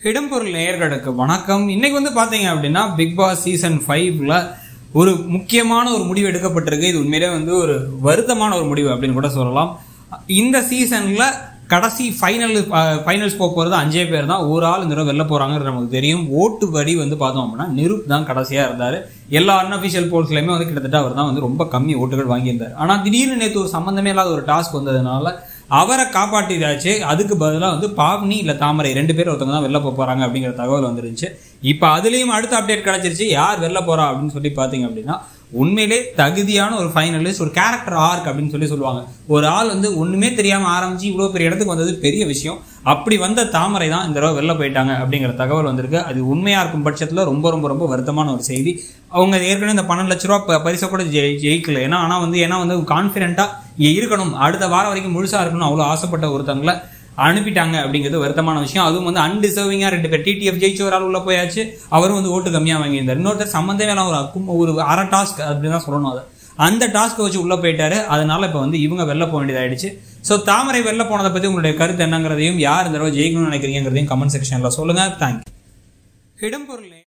இடம்பொருள் நேயர்களுக்கு வணக்கம் இன்னைக்கு வந்து பாத்தீங்க அப்படின்னா பிக் பாஸ் சீசன் ஃபைவ்ல ஒரு முக்கியமான ஒரு முடிவு எடுக்கப்பட்டிருக்கு இது உண்மையிலே வந்து ஒரு வருத்தமான ஒரு முடிவு அப்படின்னு கூட சொல்லலாம் இந்த சீசன்ல கடைசி ஃபைனல் ஃபைனல்ஸ் போக போகிறது அஞ்சே பேர் தான் ஒரு ஆள் இந்த தடவை வெளில போகிறாங்கிறது நமக்கு தெரியும் ஓட்டு படி வந்து பார்த்தோம் அப்படின்னா நிருப் தான் கடைசியாக இருந்தார் எல்லா அன்அஃபிஷியல் போல்ஸ்லையுமே வந்து கிட்டத்தட்ட அவர் தான் வந்து ரொம்ப கம்மி ஓட்டுகள் வாங்கியிருந்தார் ஆனால் திடீர்னு நேற்று ஒரு சம்மந்தமே இல்லாத ஒரு டாஸ்க் வந்ததுனால அவரை காப்பாற்றிதாச்சு அதுக்கு பதிலாக வந்து பாவ்னி இல்லை தாமரை ரெண்டு பேர் ஒருத்தவங்க தான் வெளில போக போகிறாங்க அப்படிங்கிற தகவல் வந்துருந்துச்சு இப்போ அதுலேயும் அடுத்த அப்டேட் கிடச்சிருச்சு யார் வெளில போகிறா அப்படின்னு சொல்லி பார்த்தீங்க அப்படின்னா உண்மையிலே தகுதியான ஒரு ஃபைனலிஸ்ட் ஒரு கேரக்டர் ஆர்க் அப்படின்னு சொல்லி சொல்லுவாங்க ஒரு ஆள் வந்து ஒன்றுமே தெரியாமல் ஆரம்பிச்சு இவ்வளோ பெரிய இடத்துக்கு வந்தது பெரிய விஷயம் அப்படி வந்த தாமரை தான் இந்த தடவை வெளில போயிட்டாங்க அப்படிங்கிற தகவல் வந்திருக்கு அது உண்மையாக இருக்கும் பட்சத்தில் ரொம்ப ரொம்ப ரொம்ப வருத்தமான ஒரு செய்தி அவங்க ஏற்கனவே இந்த பன்னெண்டு லட்ச ரூபா ப- பரிசை கூட ஜெயி ஜெயிக்கல ஏன்னா ஆனால் வந்து ஏன்னா வந்து கான்ஃபிடென்ட்டாக இருக்கணும் அடுத்த வாரம் வரைக்கும் முழுசாக இருக்கணும் அவ்வளோ ஆசைப்பட்ட ஒருத்தங்களை அனுப்பிட்டாங்க அப்படிங்கிறது வருத்தமான விஷயம் அதுவும் வந்து அன்டிசர்விங்காக ரெண்டு பேர் டிடிஎஃப் ஜெயிச்ச ஒரு ஆள் உள்ள போயாச்சு அவரும் வந்து ஓட்டு கம்மியாக வாங்கியிருந்தார் இன்னொருத்தர் சம்மந்தமே இல்லாம ஒரு அக்கும் ஒரு அரை டாஸ்க் அப்படின்னு தான் சொல்லணும் அதை அந்த டாஸ்க்கை வச்சு உள்ள போயிட்டாரு அதனால இப்போ வந்து இவங்க வெளில போக வேண்டியதாயிடுச்சு ஸோ தாமரை வெளில போனதை பற்றி உங்களுடைய கருத்து என்னங்கிறதையும் யார் இந்த தடவை ஜெயிக்கணும்னு நினைக்கிறீங்கிறதையும் கமெண்ட் செக்ஷனில் சொல்லுங்கள் தேங்க்யூ இடம்பொருள்